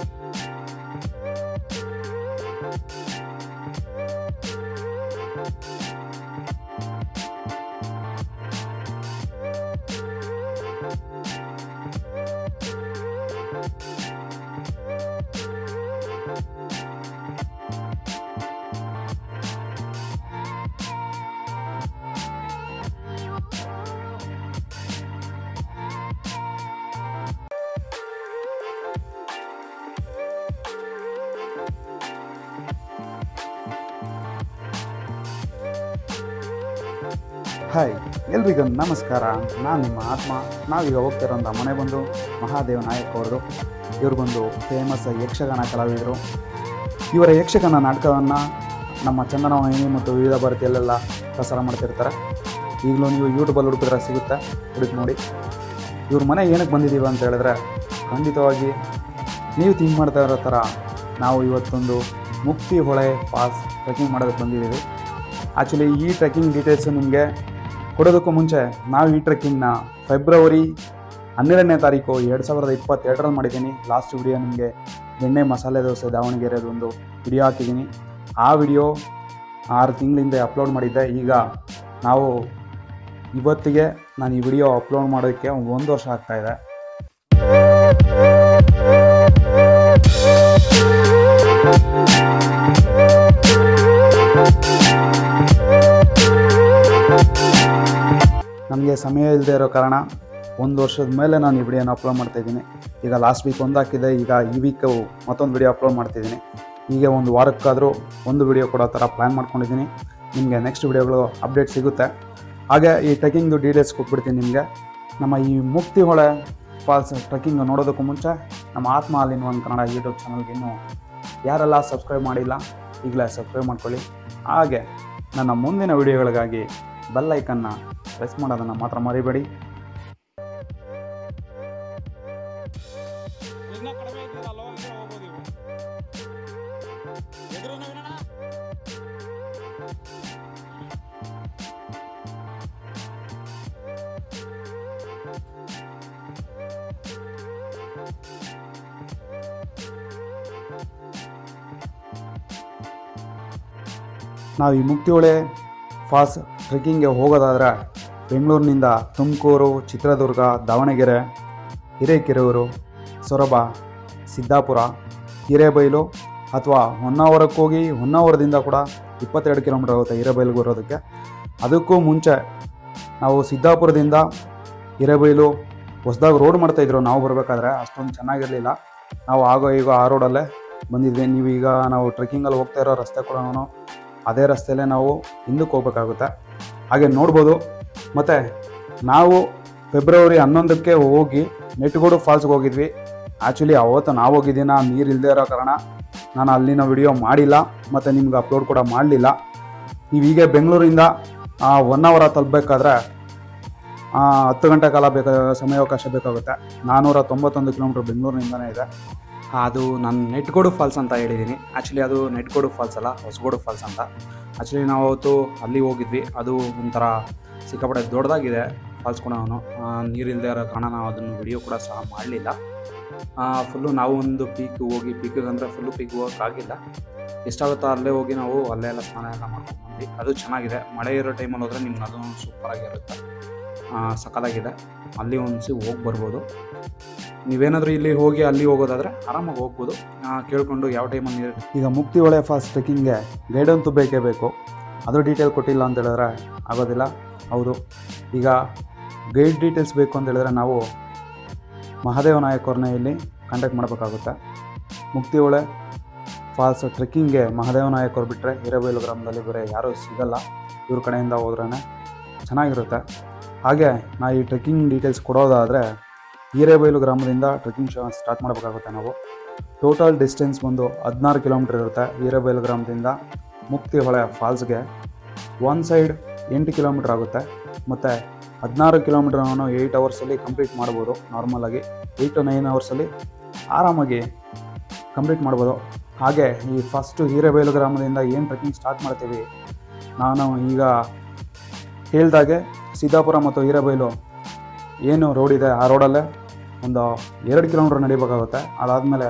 hi ಎಲ್ರಿಗೂ ನಮಸ್ಕಾರ ನಾನು ನಿಮ್ಮ ಆತ್ಮ ನಾವೀಗ ಹೋಗ್ತಿರೋಂಥ ಮನೆ ಬಂದು ಮಹಾದೇವ ನಾಯಕ್ ಅವ್ರದ್ದು ಇವ್ರು ಬಂದು ಫೇಮಸ್ ಯಕ್ಷಗಾನ ಕಲಾವಿದರು ಇವರ ಯಕ್ಷಗಾನ ನಾಟಕವನ್ನು ನಮ್ಮ ಚಂದನ ವಾಹಿನಿ ಮತ್ತು ವಿವಿಧ ಭಾರತಿಯಲ್ಲೆಲ್ಲ ಪ್ರಸಾರ ಮಾಡ್ತಿರ್ತಾರೆ ಈಗಲೂ ನೀವು ಯೂಟ್ಯೂಬಲ್ಲಿ ಹುಡುಕಿದ್ರೆ ಸಿಗುತ್ತೆ ಹುಡುಕಿ ನೋಡಿ ಇವ್ರ ಮನೆ ಏನಕ್ಕೆ ಬಂದಿದ್ದೀವಿ ಅಂತ ಹೇಳಿದ್ರೆ ಖಂಡಿತವಾಗಿ ನೀವು ಥಿಂಕ್ ಮಾಡ್ತಾ ಇರೋ ಥರ ನಾವು ಇವತ್ತೊಂದು ಮುಕ್ತಿ ಹೊಳೆ ಫಾಲ್ಸ್ ಟ್ರೆಕ್ಕಿಂಗ್ ಮಾಡೋದಕ್ಕೆ ಬಂದಿದ್ದೀವಿ ಆ್ಯಕ್ಚುಲಿ ಈ ಟ್ರೆಕ್ಕಿಂಗ್ ಡೀಟೇಲ್ಸು ನಿಮಗೆ ಕೊಡೋದಕ್ಕೂ ಮುಂಚೆ ನಾವು ಈ ಟ್ರೆಕ್ಕಿಂಗ್ನ ಫೆಬ್ರವರಿ ಹನ್ನೆರಡನೇ ತಾರೀಕು ಎರಡು ಸಾವಿರದ ಇಪ್ಪತ್ತೆರಡರಲ್ಲಿ ಮಾಡಿದ್ದೀನಿ ಲಾಸ್ಟ್ ವಿಡಿಯೋ ನಿಮಗೆ ಎಣ್ಣೆ ಮಸಾಲೆ ದೋಸೆ ದಾವಣಗೆರೆದು ಒಂದು ವಿಡಿಯೋ ಹಾಕಿದ್ದೀನಿ ಆ ವಿಡಿಯೋ ಆರು ತಿಂಗಳಿಂದ ಅಪ್ಲೋಡ್ ಮಾಡಿದ್ದೆ ಈಗ ನಾವು ಇವತ್ತಿಗೆ ನಾನು ಈ ವಿಡಿಯೋ ಅಪ್ಲೋಡ್ ಮಾಡೋದಕ್ಕೆ ಒಂದು ವರ್ಷ ಆಗ್ತಾಯಿದೆ ನನಗೆ ಸಮಯ ಇಲ್ಲದೆ ಇರೋ ಕಾರಣ ಒಂದು ವರ್ಷದ ಮೇಲೆ ನಾನು ಈ ವಿಡಿಯೋನ ಅಪ್ಲೋಡ್ ಮಾಡ್ತಾಯಿದ್ದೀನಿ ಈಗ ಲಾಸ್ಟ್ ವೀಕ್ ಒಂದು ಹಾಕಿದೆ ಈಗ ಈ ವೀಕು ಮತ್ತೊಂದು ವಿಡಿಯೋ ಅಪ್ಲೋಡ್ ಮಾಡ್ತಿದ್ದೀನಿ ಹೀಗೆ ಒಂದು ವಾರಕ್ಕಾದರೂ ಒಂದು ವಿಡಿಯೋ ಕೊಡೋ ಥರ ಪ್ಲ್ಯಾನ್ ಮಾಡ್ಕೊಂಡಿದ್ದೀನಿ ನಿಮಗೆ ನೆಕ್ಸ್ಟ್ ವಿಡಿಯೋಗಳು ಅಪ್ಡೇಟ್ ಸಿಗುತ್ತೆ ಹಾಗೆ ಈ ಟ್ರೆಕ್ಕಿಂಗ್ದು ಡೀಟೇಲ್ಸ್ ಕೊಟ್ಬಿಡ್ತೀನಿ ನಿಮಗೆ ನಮ್ಮ ಈ ಮುಕ್ತಿ ಹೊಳೆ ಫಾಲ್ಸ್ ಟ್ರೆಕ್ಕಿಂಗ್ ನೋಡೋದಕ್ಕೂ ಮುಂಚೆ ನಮ್ಮ ಆತ್ಮ ಅಲ್ಲಿನ ಒಂದು ಕನ್ನಡ ಯೂಟ್ಯೂಬ್ ಚಾನಲ್ಗೆ ಇನ್ನೂ ಯಾರೆಲ್ಲ ಸಬ್ಸ್ಕ್ರೈಬ್ ಮಾಡಿಲ್ಲ ಈಗಲೇ ಸಬ್ಸ್ಕ್ರೈಬ್ ಮಾಡ್ಕೊಳ್ಳಿ ಹಾಗೆ ನನ್ನ ಮುಂದಿನ ವಿಡಿಯೋಗಳಿಗಾಗಿ ಬೆಲ್ ಐಕನ್ನ ಪ್ರೆಸ್ ಮಾಡೋದನ್ನು ಮಾತ್ರ ಮರಿಬೇಡಿ ಇನ್ನ ಕಡಿಮೆ ಇದ್ದೀರ ಅಲ್ವಾ ಅಂದ್ರೆ ಹೋಗ್ಬೋದು ಇವು ಎದುರು ನವೀನಣ್ಣ ನಾವು ಈ ಮುಕ್ತಿಹೊಳೆ ಫಾಲ್ಸ್ ಟ್ರೆಕ್ಕಿಂಗ್ಗೆ ಹೋಗೋದಾದ್ರೆ ಬೆಂಗಳೂರಿನಿಂದ ತುಮಕೂರು ಚಿತ್ರದುರ್ಗ ದಾವಣಗೆರೆ ಹಿರೇಕೆರೂರು ಸೊರಬ ಸಿದ್ದಾಪುರ ಹಿರೇಬೈಲು ಅಥವಾ ಹೊನ್ನಾವರಕ್ಕೆ ಹೋಗಿ ಹೊನ್ನಾವರದಿಂದ ಕೂಡ ಇಪ್ಪತ್ತೆರಡು ಕಿಲೋಮೀಟರ್ ಆಗುತ್ತೆ ಹಿರೇಬೈಲಿಗೆ ಬರೋದಕ್ಕೆ ಅದಕ್ಕೂ ಮುಂಚೆ ನಾವು ಸಿದ್ದಾಪುರದಿಂದ ಹಿರೇಬೈಲು ಹೊಸದಾಗಿ ರೋಡ್ ಮಾಡ್ತಾಯಿದ್ರು ನಾವು ಬರಬೇಕಾದ್ರೆ ಅಷ್ಟೊಂದು ಚೆನ್ನಾಗಿರಲಿಲ್ಲ ನಾವು ಆಗೋ ಈಗ ಆ ರೋಡಲ್ಲೇ ಬಂದಿದ್ವಿ ನೀವು ಈಗ ನಾವು ಟ್ರೆಕ್ಕಿಂಗಲ್ಲಿ ಹೋಗ್ತಾ ಇರೋ ರಸ್ತೆ ಕೂಡ ಅದೇ ರಸ್ತೆಯಲ್ಲೇ ನಾವು ಹಿಂದಕ್ಕೆ ಹೋಗ್ಬೇಕಾಗುತ್ತೆ ಹಾಗೆ ನೋಡ್ಬೋದು ಮತ್ತು ನಾವು ಫೆಬ್ರವರಿ ಹನ್ನೊಂದಕ್ಕೆ ಹೋಗಿ ನೆಟ್ಗೋಡು ಫಾಲ್ಸ್ಗೆ ಹೋಗಿದ್ವಿ ಆ್ಯಕ್ಚುಲಿ ಅವತ್ತು ನಾವು ಹೋಗಿದ್ದೀನ ನೀರು ಇಲ್ಲದೆ ಇರೋ ಕಾರಣ ನಾನು ಅಲ್ಲಿನ ವಿಡಿಯೋ ಮಾಡಿಲ್ಲ ಮತ್ತು ನಿಮ್ಗೆ ಅಪ್ಲೋಡ್ ಕೂಡ ಮಾಡಲಿಲ್ಲ ನೀವು ಹೀಗೆ ಬೆಂಗಳೂರಿಂದ ಒನ್ ಅವರ್ ತಲುಪಬೇಕಾದ್ರೆ ಹತ್ತು ಗಂಟೆ ಕಾಲ ಬೇಕಾ ಸಮಯಾವಕಾಶ ಬೇಕಾಗುತ್ತೆ ನಾನ್ನೂರ ತೊಂಬತ್ತೊಂದು ಕಿಲೋಮೀಟ್ರ್ ಬೆಂಗಳೂರಿನಿಂದನೇ ಇದೆ ಅದು ನಾನು ನೆಟ್ಗೋಡು ಫಾಲ್ಸ್ ಅಂತ ಹೇಳಿದ್ದೀನಿ ಆ್ಯಕ್ಚುಲಿ ಅದು ನೆಟ್ಗೋಡು ಫಾಲ್ಸ್ ಅಲ್ಲ ಹೊಸಗೋಡು ಫಾಲ್ಸ್ ಅಂತ ಆ್ಯಕ್ಚುಲಿ ನಾವು ಅವತ್ತು ಅಲ್ಲಿ ಹೋಗಿದ್ವಿ ಅದು ಒಂಥರ ಸಿಕ್ಕಾಪಟ್ಟೆ ದೊಡ್ಡದಾಗಿದೆ ಫಾಲ್ಸ್ ಕೂಡ ಅವನು ನೀರಿಲ್ಲದೆ ಇರೋ ಕಾರಣ ನಾವು ಅದನ್ನು ವಿಡಿಯೋ ಕೂಡ ಸಹ ಮಾಡಲಿಲ್ಲ ಫುಲ್ಲು ನಾವು ಒಂದು ಪೀಕ್ ಹೋಗಿ ಪೀಕಿಗೆ ಅಂದರೆ ಫುಲ್ಲು ಪೀಕ್ ಹೋಗೋಕ್ಕಾಗಿಲ್ಲ ಎಷ್ಟಾಗುತ್ತೋ ಅಲ್ಲೇ ಹೋಗಿ ನಾವು ಅಲ್ಲೇ ಎಲ್ಲ ಸ್ನಾನ ಎಲ್ಲ ಮಾಡ್ಕೊಂಡು ಬಂದ್ವಿ ಅದು ಚೆನ್ನಾಗಿದೆ ಮಳೆ ಇರೋ ಟೈಮಲ್ಲಿ ಹೋದರೆ ನಿಮ್ಗೆ ಅದು ಸೂಪರಾಗಿರುತ್ತೆ ಸಕ್ಕತ್ತಾಗಿದೆ ಅಲ್ಲಿ ಒಂದ್ಸಿ ಹೋಗಿ ಬರ್ಬೋದು ನೀವೇನಾದರೂ ಇಲ್ಲಿ ಹೋಗಿ ಅಲ್ಲಿ ಹೋಗೋದಾದರೆ ಆರಾಮಾಗಿ ಹೋಗ್ಬೋದು ಆ, ಕೇಳ್ಕೊಂಡು ಯಾವ ಟೈಮಲ್ಲಿ ನೀರು ಈಗ ಮುಕ್ತಿ ಹೊಳೆ ಫಾಸ್ಟ್ ಟ್ರೆಕ್ಕಿಂಗ್ಗೆ ಗೈಡ್ ಅಂತೂ ಬೇಕೇ ಬೇಕು ಅದು ಡೀಟೇಲ್ ಕೊಟ್ಟಿಲ್ಲ ಅಂತ ಹೇಳಿದ್ರೆ ಆಗೋದಿಲ್ಲ ಹೌದು ಈಗ ಗೈಡ್ ಡೀಟೇಲ್ಸ್ ಬೇಕು ಅಂತ ಹೇಳಿದ್ರೆ ನಾವು ಮಹಾದೇವ ನಾಯಕ್ ಅವ್ರನ್ನ ಇಲ್ಲಿ ಕಾಂಟ್ಯಾಕ್ಟ್ ಮಾಡಬೇಕಾಗುತ್ತೆ ಮುಕ್ತಿ ಹೊಳೆ ಫಾಲ್ಸ್ ಟ್ರೆಕ್ಕಿಂಗ್ಗೆ ಮಹಾದೇವ ನಾಯಕ್ ಅವ್ರು ಬಿಟ್ಟರೆ ಹಿರೇಬೈಲು ಗ್ರಾಮದಲ್ಲಿ ಬೇರೆ ಯಾರೂ ಸಿಗಲ್ಲ ಇವ್ರ ಕಡೆಯಿಂದ ಹೋದ್ರೇ ಚೆನ್ನಾಗಿರುತ್ತೆ ಹಾಗೆ ನಾ ಈ ಟ್ರೆಕ್ಕಿಂಗ್ ಡೀಟೇಲ್ಸ್ ಕೊಡೋದಾದರೆ ಹಿರೇಬೈಲು ಗ್ರಾಮದಿಂದ ಟ್ರೆಕ್ಕಿಂಗ್ ಸ್ಟಾರ್ಟ್ ಮಾಡಬೇಕಾಗುತ್ತೆ ನಾವು ಟೋಟಲ್ ಡಿಸ್ಟೆನ್ಸ್ ಬಂದು ಹದಿನಾರು ಕಿಲೋಮೀಟ್ರ್ ಇರುತ್ತೆ ಹಿರೇಬೈಲು ಗ್ರಾಮದಿಂದ ಮುಕ್ತಿ ಹೊಳೆ ಫಾಲ್ಸ್ಗೆ ಒನ್ ಸೈಡ್ ಎಂಟು ಕಿಲೋಮೀಟ್ರ್ ಆಗುತ್ತೆ ಮತ್ತು ಹದಿನಾರು ಕಿಲೋಮೀಟ್ರ್ ನಾನು ಏಯ್ಟ್ ಅವರ್ಸಲ್ಲಿ ಕಂಪ್ಲೀಟ್ ಮಾಡ್ಬೋದು ನಾರ್ಮಲಾಗಿ ಏಯ್ಟ್ ಟು ನೈನ್ ಅವರ್ಸಲ್ಲಿ ಆರಾಮಾಗಿ ಕಂಪ್ಲೀಟ್ ಮಾಡ್ಬೋದು ಹಾಗೆ ಈ ಫಸ್ಟು ಹಿರೇಬೈಲು ಗ್ರಾಮದಿಂದ ಏನು ಟ್ರೆಕ್ಕಿಂಗ್ ಸ್ಟಾರ್ಟ್ ಮಾಡ್ತೀವಿ ನಾನು ಈಗ ಹೇಳ್ದಾಗೆ ಸಿದ್ದಾಪುರ ಮತ್ತು ಹಿರೇಬೈಲು ಏನು ರೋಡ್ ಇದೆ ಆ ರೋಡಲ್ಲೇ ಒಂದು ಎರಡು ಕಿಲೋಮೀಟ್ರ್ ನಡಿಬೇಕಾಗುತ್ತೆ ಅದಾದಮೇಲೆ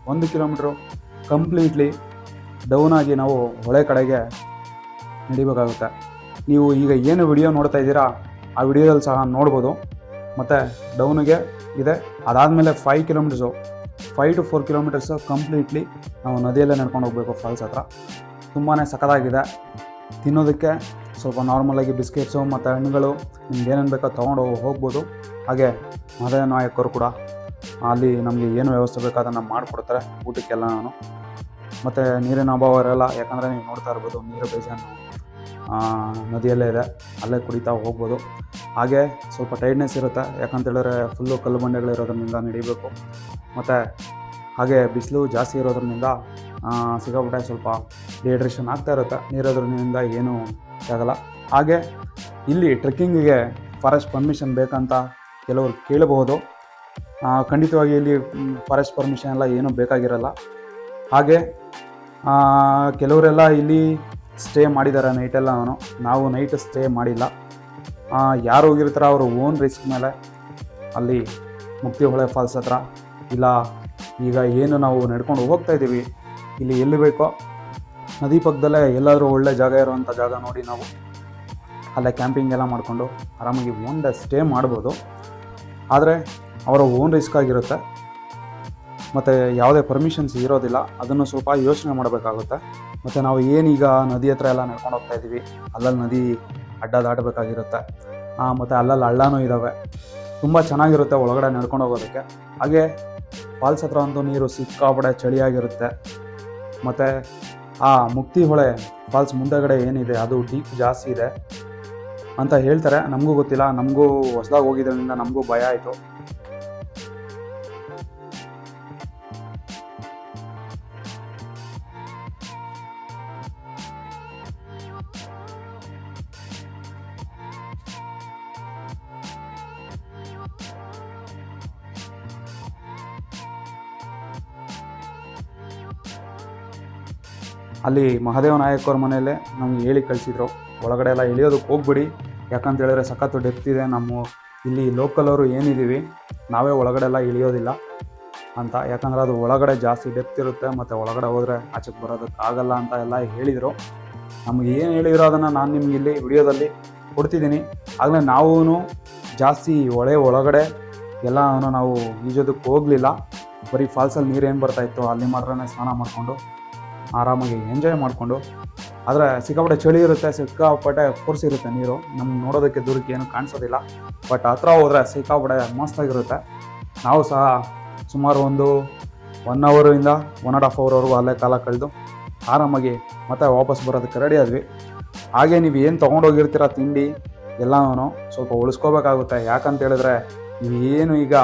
ಒಂದು ಕಿಲೋಮೀಟ್ರು ಕಂಪ್ಲೀಟ್ಲಿ ಡೌನ್ ಆಗಿ ನಾವು ಹೊಳೆ ಕಡೆಗೆ ನಡಿಬೇಕಾಗುತ್ತೆ ನೀವು ಈಗ ಏನು ವಿಡಿಯೋ ನೋಡ್ತಾ ಇದ್ದೀರಾ ಆ ವಿಡಿಯೋದಲ್ಲಿ ಸಹ ನೋಡ್ಬೋದು ಮತ್ತು ಡೌನಿಗೆ ಇದೆ ಅದಾದಮೇಲೆ five kilometres five to four kilometres completely ನಾವು ನದಿಯಲ್ಲೇ ನಡ್ಕೊಂಡು ಹೋಗಬೇಕು ಫಾಲ್ಸ್ ಹತ್ರ ತುಂಬಾ ಸಖತ್ತಾಗಿದೆ ತಿನ್ನೋದಕ್ಕೆ ಸ್ವಲ್ಪ ನಾರ್ಮಲಾಗಿ ಬಿಸ್ಕೆಟ್ಸು ಮತ್ತು ಹಣ್ಣುಗಳು ನಿಮ್ಗೆ ಏನೇನು ಬೇಕೋ ತೊಗೊಂಡು ಹೋಗ್ಬೋದು ಹಾಗೆ ಮದುವೆ ನಾಯಕರು ಕೂಡ ಅಲ್ಲಿ ನಮಗೆ ಏನು ವ್ಯವಸ್ಥೆ ಬೇಕೋ ಅದನ್ನು ಮಾಡಿಕೊಡ್ತಾರೆ ಊಟಕ್ಕೆಲ್ಲ ನಾನು ಮತ್ತು ನೀರಿನ ಅಭಾವ ಇರಲ್ಲ ಯಾಕಂದರೆ ನೀವು ನೋಡ್ತಾ ಇರ್ಬೋದು ನೀರು ಬೇಜಾನು ಆ, ನದಿಯಲ್ಲೇ ಇದೆ ಅಲ್ಲೇ ಕುಡಿತಾ ಹೋಗ್ಬೋದು ಹಾಗೆ ಸ್ವಲ್ಪ ಟೈರ್ಡ್ನೆಸ್ ಇರುತ್ತೆ ಯಾಕಂತ ಹೇಳಿದ್ರೆ ಫುಲ್ಲು ಕಲ್ಲು ಬಂಡೆಗಳಿರೋದ್ರಿಂದ ನಡಿಬೇಕು ಮತ್ತು ಹಾಗೆ ಬಿಸಿಲು ಜಾಸ್ತಿ ಇರೋದ್ರಿಂದ ಆ, ಸಿಕ್ಕಾಪಟ್ಟೆ ಸ್ವಲ್ಪ ಡಿಹೈಡ್ರೇಷನ್ ಆಗ್ತಾ ಇರುತ್ತೆ ನೀರೋದ್ರಿಂದ ಏನೂ ಆಗಲ್ಲ ಹಾಗೆ ಇಲ್ಲಿ ಟ್ರೆಕ್ಕಿಂಗಿಗೆ ಫಾರೆಸ್ಟ್ ಪರ್ಮಿಷನ್ ಬೇಕಂತ ಕೆಲವರು ಕೇಳಬಹುದು ಆ, ಖಂಡಿತವಾಗಿ ಇಲ್ಲಿ ಫಾರೆಸ್ಟ್ ಪರ್ಮಿಷನ್ ಎಲ್ಲ ಏನೂ ಬೇಕಾಗಿರಲ್ಲ ಹಾಗೆ ಆ, ಕೆಲವರೆಲ್ಲ ಇಲ್ಲಿ ಸ್ಟೇ ಮಾಡಿದ್ದಾರೆ ನೈಟೆಲ್ಲ ನಾನು ನಾವು ನೈಟ್ ಸ್ಟೇ ಮಾಡಿಲ್ಲ ಆ, ಯಾರು ಹೋಗಿರ್ತಾರೋ ಅವರು ಓನ್ ರಿಸ್ಕ್ ಮೇಲೆ ಅಲ್ಲಿ ಮುಕ್ತಿ ಹೊಳೆ ಫಾಲ್ಸ್ ಹತ್ರ ಇಲ್ಲ ಈಗ ಏನು ನಾವು ನಡ್ಕೊಂಡು ಹೋಗ್ತಾ ಇದ್ದೀವಿ ಇಲ್ಲಿ ಎಲ್ಲಿ ಬೇಕೋ ನದಿ ಪಕ್ಕದಲ್ಲೇ ಎಲ್ಲಾದರೂ ಒಳ್ಳೆ ಜಾಗ ಇರುವಂಥ ಜಾಗ ನೋಡಿ ನಾವು ಅಲ್ಲೇ ಕ್ಯಾಂಪಿಂಗ್ ಎಲ್ಲ ಮಾಡಿಕೊಂಡು ಆರಾಮಾಗಿ ಓನ್ ಡೇ ಸ್ಟೇ ಮಾಡ್ಬೋದು ಆದರೆ ಅವರ ಓನ್ ರಿಸ್ಕ್ ಆಗಿರುತ್ತೆ ಮತ್ತು ಯಾವುದೇ ಪರ್ಮಿಷನ್ಸ್ ಇರೋದಿಲ್ಲ ಅದನ್ನು ಸ್ವಲ್ಪ ಯೋಚನೆ ಮಾಡಬೇಕಾಗುತ್ತೆ ಮತ್ತು ನಾವು ಏನೀಗ ನದಿ ಹತ್ರ ಎಲ್ಲ ನಡ್ಕೊಂಡು ಹೋಗ್ತಾ ಇದ್ದೀವಿ ಅಲ್ಲಲ್ಲಿ ನದಿ ಅಡ್ಡ ದಾಟಬೇಕಾಗಿರುತ್ತೆ ಮತ್ತು ಅಲ್ಲಲ್ಲಿ ಹಳ್ಳನೂ ಇದ್ದಾವೆ ತುಂಬ ಚೆನ್ನಾಗಿರುತ್ತೆ ಒಳಗಡೆ ನಡ್ಕೊಂಡು ಹೋಗೋದಕ್ಕೆ ಹಾಗೆ ಫಾಲ್ಸ್ ಹತ್ರ ಅಂತೂ ನೀರು ಸಿಕ್ಕಾಪಡೆ ಚಳಿಯಾಗಿರುತ್ತೆ ಮತ್ತು ಆ ಮುಕ್ತಿ ಹೊಳೆ ಫಾಲ್ಸ್ ಮುಂದೆಗಡೆ ಏನಿದೆ ಅದು ಡೀಪ್ ಜಾಸ್ತಿ ಇದೆ ಅಂತ ಹೇಳ್ತಾರೆ ನಮಗೂ ಗೊತ್ತಿಲ್ಲ ನಮಗೂ ಹೊಸದಾಗಿ ಹೋಗಿದ್ರಿಂದ ನಮಗೂ ಭಯ ಆಯಿತು ಅಲ್ಲಿ ಮಹಾದೇವ ನಾಯಕವ್ರ ಮನೆಯಲ್ಲೇ ನಮ್ಗೆ ಹೇಳಿ ಕಳಿಸಿದ್ರು ಒಳಗಡೆ ಎಲ್ಲ ಇಳಿಯೋದಕ್ಕೆ ಹೋಗ್ಬಿಡಿ ಯಾಕಂತ ಹೇಳಿದ್ರೆ ಸಖತ್ತು ಡೆಪ್ತ್ ಇದೆ ನಮ್ಮ ಇಲ್ಲಿ ಲೋಕಲ್ ಅವರು ಏನಿದ್ದೀವಿ ನಾವೇ ಒಳಗಡೆ ಎಲ್ಲ ಇಳಿಯೋದಿಲ್ಲ ಅಂತ ಯಾಕಂದ್ರೆ ಅದು ಒಳಗಡೆ ಜಾಸ್ತಿ ಡೆಪ್ತ್ ಇರುತ್ತೆ ಮತ್ತು ಒಳಗಡೆ ಹೋದರೆ ಆಚೆಗೆ ಬರೋದಕ್ಕೆ ಆಗಲ್ಲ ಅಂತ ಎಲ್ಲ ಹೇಳಿದರು ನಮ್ಗೆ ಏನು ಹೇಳಿರೋ ಅದನ್ನು ನಾನು ನಿಮ್ಗೆ ಇಲ್ಲಿ ವಿಡಿಯೋದಲ್ಲಿ ಕೊಡ್ತಿದ್ದೀನಿ ಆಗಲೇ ನಾವೂ ಜಾಸ್ತಿ ಹೊಳೆ ಒಳಗಡೆ ಎಲ್ಲ ನಾವು ಈಜೋದಕ್ಕೆ ಹೋಗಲಿಲ್ಲ ಬರೀ ಫಾಲ್ಸಲ್ಲಿ ನೀರೇನು ಬರ್ತಾಯಿತ್ತು ಅಲ್ಲಿ ಮಾತ್ರನೇ ಸ್ನಾನ ಮಾಡಿಕೊಂಡು ಆರಾಮಾಗಿ ಎಂಜಾಯ್ ಮಾಡಿಕೊಂಡು ಆದರೆ ಸಿಕ್ಕಾಪಟ್ಟೆ ಚಳಿ ಇರುತ್ತೆ ಸಿಕ್ಕಾಪಟ್ಟೆ ಫೋರ್ಸ್ ಇರುತ್ತೆ ನೀರು ನಮ್ಗೆ ನೋಡೋದಕ್ಕೆ ದೂರಕ್ಕೆ ಏನು ಕಾಣಿಸೋದಿಲ್ಲ ಬಟ್ ಹತ್ರ ಹೋದರೆ ಸಿಕ್ಕಾಪಟ್ಟೆ ಮಸ್ತಾಗಿರುತ್ತೆ ನಾವು ಸಹ ಸುಮಾರು ಒಂದು ಒನ್ ಅವರಿಂದ ಒನ್ ಆ್ಯಂಡ್ ಹಾಫ್ ಅವರ್ವರೆಗೂ ಅಲ್ಲೇ ಕಾಲ ಕಳೆದು ಆರಾಮಾಗಿ ಮತ್ತೆ ವಾಪಸ್ ಬರೋದಕ್ಕೆ ರೆಡಿ ಆದ್ವಿ ಹಾಗೆ ನೀವು ಏನು ತೊಗೊಂಡೋಗಿರ್ತೀರ ತಿಂಡಿ ಎಲ್ಲನೂ ಸ್ವಲ್ಪ ಉಳಿಸ್ಕೋಬೇಕಾಗುತ್ತೆ ಯಾಕಂತ ಹೇಳಿದ್ರೆ ನೀವು ಏನು ಈಗ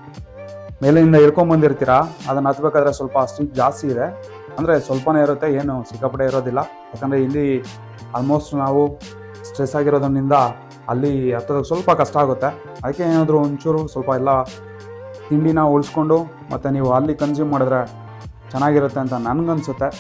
ಮೇಲಿಂದ ಇಳ್ಕೊಂಬಂದಿರ್ತೀರ ಅದನ್ನು ಹತ್ಬೇಕಾದ್ರೆ ಸ್ವಲ್ಪ ಸ್ಟ್ರೀಟ್ ಜಾಸ್ತಿ ಇದೆ ಅಂದರೆ ಸ್ವಲ್ಪನೇ ಇರುತ್ತೆ ಏನು ಸಿಕ್ಕಾಪಟ್ಟೆ ಇರೋದಿಲ್ಲ ಯಾಕಂದರೆ ಇಲ್ಲಿ ಆಲ್ಮೋಸ್ಟ್ ನಾವು ಸ್ಟ್ರೆಸ್ ಆಗಿರೋದ್ರಿಂದ ಅಲ್ಲಿ ಹತ್ತೋದಕ್ಕೆ ಸ್ವಲ್ಪ ಕಷ್ಟ ಆಗುತ್ತೆ ಅದಕ್ಕೆ ಏನಾದರೂ ಒಂಚೂರು ಸ್ವಲ್ಪ ಎಲ್ಲ ತಿಂಡಿನ ಉಳಿಸ್ಕೊಂಡು ಮತ್ತು ನೀವು ಅಲ್ಲಿ ಕನ್ಸ್ಯೂಮ್ ಮಾಡಿದ್ರೆ ಚೆನ್ನಾಗಿರುತ್ತೆ ಅಂತ ನನಗನ್ಸುತ್ತೆ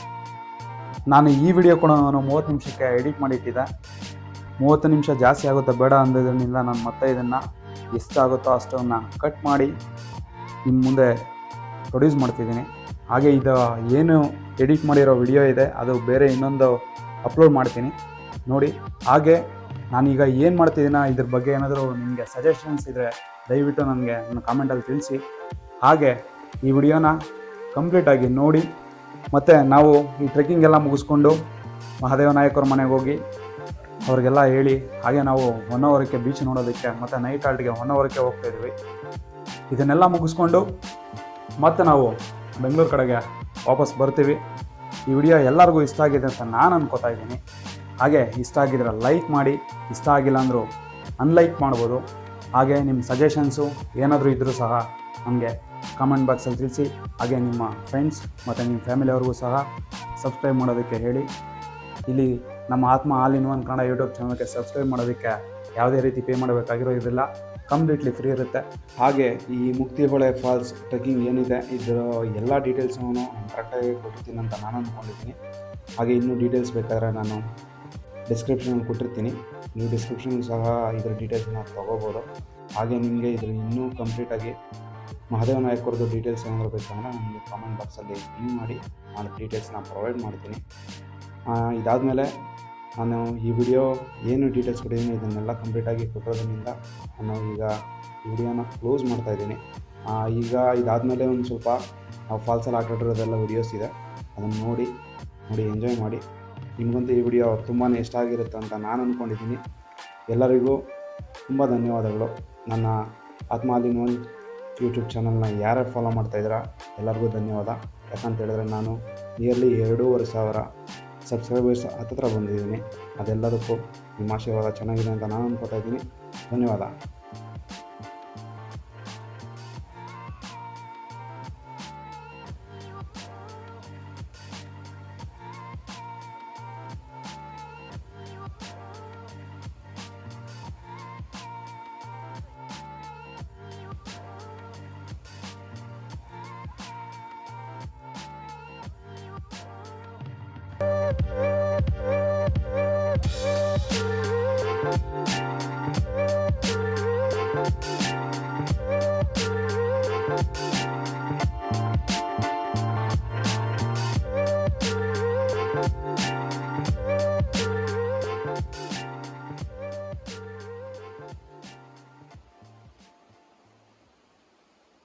ನಾನು ಈ ವಿಡಿಯೋ ಕೂಡ ನಾನು ಮೂವತ್ತು ನಿಮಿಷಕ್ಕೆ ಎಡಿಟ್ ಮಾಡಿಟ್ಟಿದ್ದೆ ಮೂವತ್ತು ನಿಮಿಷ ಜಾಸ್ತಿ ಆಗುತ್ತೆ ಬೇಡ ಅಂದಿದ್ದರಿಂದ ನಾನು ಮತ್ತೆ ಇದನ್ನು ಎಷ್ಟಾಗುತ್ತೋ ಅಷ್ಟನ್ನು ಕಟ್ ಮಾಡಿ ನಿಮ್ಮ ಮುಂದೆ ಪ್ರೊಡ್ಯೂಸ್ ಮಾಡ್ತಿದ್ದೀನಿ ಹಾಗೆ ಇದು ಏನು ಎಡಿಟ್ ಮಾಡಿರೋ ವಿಡಿಯೋ ಇದೆ ಅದು ಬೇರೆ ಇನ್ನೊಂದು ಅಪ್ಲೋಡ್ ಮಾಡ್ತೀನಿ ನೋಡಿ ಹಾಗೆ ನಾನೀಗ ಏನು ಮಾಡ್ತಿದ್ದೀನ ಇದ್ರ ಬಗ್ಗೆ ಏನಾದರೂ ನಿಮಗೆ ಸಜೆಷನ್ಸ್ ಇದ್ದರೆ ದಯವಿಟ್ಟು ನನಗೆ ನನ್ನ ಕಾಮೆಂಟಲ್ಲಿ ತಿಳಿಸಿ ಹಾಗೆ ಈ ವಿಡಿಯೋನ ಕಂಪ್ಲೀಟಾಗಿ ನೋಡಿ ಮತ್ತು ನಾವು ಈ ಟ್ರೆಕ್ಕಿಂಗ್ ಎಲ್ಲ ಮುಗಿಸ್ಕೊಂಡು ಮಹಾದೇವ ನಾಯಕರ ಮನೆಗೆ ಹೋಗಿ ಅವ್ರಿಗೆಲ್ಲ ಹೇಳಿ ಹಾಗೆ ನಾವು ಹೊನ್ನವರಕ್ಕೆ ಬೀಚ್ ನೋಡೋದಕ್ಕೆ ಮತ್ತು ನೈಟ್ ಆಲ್ಟ್ಗೆ ಹೊನ್ನವರಕ್ಕೆ ಹೋಗ್ತಾ ಇದ್ವಿ ಇದನ್ನೆಲ್ಲ ಮುಗಿಸ್ಕೊಂಡು ಮತ್ತೆ ನಾವು ಬೆಂಗಳೂರು ಕಡೆಗೆ ವಾಪಸ್ ಬರ್ತೀವಿ ಈ ವಿಡಿಯೋ ಎಲ್ಲರಿಗೂ ಇಷ್ಟ ಆಗಿದೆ ಅಂತ ನಾನು ಅನ್ಕೋತಾ ಇದ್ದೀನಿ ಹಾಗೆ ಇಷ್ಟ ಆಗಿದ್ರೆ ಲೈಕ್ ಮಾಡಿ ಇಷ್ಟ ಆಗಿಲ್ಲ ಅಂದರೂ ಅನ್ಲೈಕ್ ಮಾಡ್ಬೋದು ಹಾಗೆ ನಿಮ್ಮ ಸಜೆಷನ್ಸು ಏನಾದರೂ ಇದ್ದರೂ ಸಹ ನಮಗೆ ಕಾಮೆಂಟ್ ಬಾಕ್ಸಲ್ಲಿ ತಿಳಿಸಿ ಹಾಗೆ ನಿಮ್ಮ ಫ್ರೆಂಡ್ಸ್ ಮತ್ತು ನಿಮ್ಮ ಫ್ಯಾಮಿಲಿಯವ್ರಿಗೂ ಸಹ ಸಬ್ಸ್ಕ್ರೈಬ್ ಮಾಡೋದಕ್ಕೆ ಹೇಳಿ ಇಲ್ಲಿ ನಮ್ಮ Atma all in one Kannada YouTube ಚಾನಲ್ಗೆ ಸಬ್ಸ್ಕ್ರೈಬ್ ಮಾಡೋದಕ್ಕೆ ಯಾವುದೇ ರೀತಿ ಪೇ ಮಾಡಬೇಕಾಗಿರೋ ಇರಲಿಲ್ಲ ಕಂಪ್ಲೀಟ್ಲಿ ಫ್ರೀ ಇರುತ್ತೆ ಹಾಗೆ ಈ ಮುಕ್ತಿ ಹೊಳೆ ಫಾಲ್ಸ್ ಟ್ರೆಕ್ಕಿಂಗ್ ಏನಿದೆ ಇದರ ಎಲ್ಲ ಡೀಟೇಲ್ಸನ್ನು ನಾನು ಕರೆಕ್ಟಾಗಿ ಕೊಟ್ಟಿರ್ತೀನಿ ಅಂತ ನಾನು ಅಂದ್ಕೊಂಡಿದ್ದೀನಿ ಹಾಗೆ ಇನ್ನೂ ಡೀಟೇಲ್ಸ್ ಬೇಕಾದರೆ ನಾನು ಡಿಸ್ಕ್ರಿಪ್ಷನಲ್ಲಿ ಕೊಟ್ಟಿರ್ತೀನಿ ನೀವು ಡಿಸ್ಕ್ರಿಪ್ಷನ್ ಸಹ ಇದರ ಡೀಟೇಲ್ಸ್ನ ತೊಗೋಬೋದು ಹಾಗೆ ನಿಮಗೆ ಇದ್ರ ಇನ್ನೂ ಕಂಪ್ಲೀಟಾಗಿ ಮಹಾದೇವ ನಾಯಕರದ್ದು ಡೀಟೇಲ್ಸ್ ಏನಾದರೂ ಬೇಕಂದ್ರೆ ನನಗೆ ಕಾಮೆಂಟ್ ಬಾಕ್ಸಲ್ಲಿ ಪಿನ್ ಮಾಡಿ ನಾನು ಡೀಟೇಲ್ಸ್ನ ಪ್ರೊವೈಡ್ ಮಾಡ್ತೀನಿ ಇದಾದಮೇಲೆ ನಾನು ಈ ವಿಡಿಯೋ ಏನು ಡೀಟೇಲ್ಸ್ ಕೊಟ್ಟಿದ್ದೀನಿ ಇದನ್ನೆಲ್ಲ ಕಂಪ್ಲೀಟಾಗಿ ಕೊಟ್ಟಿರೋದ್ರಿಂದ ನಾನು ಈಗ ಈ ವಿಡಿಯೋನ ಕ್ಲೋಸ್ ಮಾಡ್ತಾ ಇದ್ದೀನಿ ಈಗ ಇದಾದಮೇಲೆ ಒಂದು ಸ್ವಲ್ಪ ಫಾಲ್ಸಲ್ಲಿ ಆಟಾಡಿರೋದೆಲ್ಲ ವಿಡಿಯೋಸ್ ಇದೆ ಅದನ್ನು ನೋಡಿ ನೋಡಿ ಎಂಜಾಯ್ ಮಾಡಿ ನಿಮಗಂತೂ ಈ ವಿಡಿಯೋ ತುಂಬಾ ಇಷ್ಟ ಆಗಿರುತ್ತೆ ಅಂತ ನಾನು ಅಂದ್ಕೊಂಡಿದ್ದೀನಿ ಎಲ್ಲರಿಗೂ ತುಂಬ ಧನ್ಯವಾದಗಳು ನನ್ನ ಆತ್ಮಾಲಿನ್ ಒಂದು ಯೂಟ್ಯೂಬ್ ಚಾನಲ್ನ ಯಾರ್ಯಾರು ಫಾಲೋ ಮಾಡ್ತಾಯಿದ್ದೀರಾ ಎಲ್ಲರಿಗೂ ಧನ್ಯವಾದ ಯಾಕಂತ ಹೇಳಿದ್ರೆ ನಾನು ನಿಯರ್ಲಿ ಎರಡೂವರೆ ಸಾವಿರ ಸಬ್ಸ್ಕ್ರೈಬರ್ಸ್ ಹತ್ತತ್ರ ಬಂದಿದ್ದೀನಿ ಅದೆಲ್ಲದಕ್ಕೂ ನಿಮ್ಮ ಆಶೀರ್ವಾದ ಚೆನ್ನಾಗಿದೆ ಅಂತ ನಾನು ಅನ್ಕೋತಾ ಇದ್ದೀನಿ ಧನ್ಯವಾದ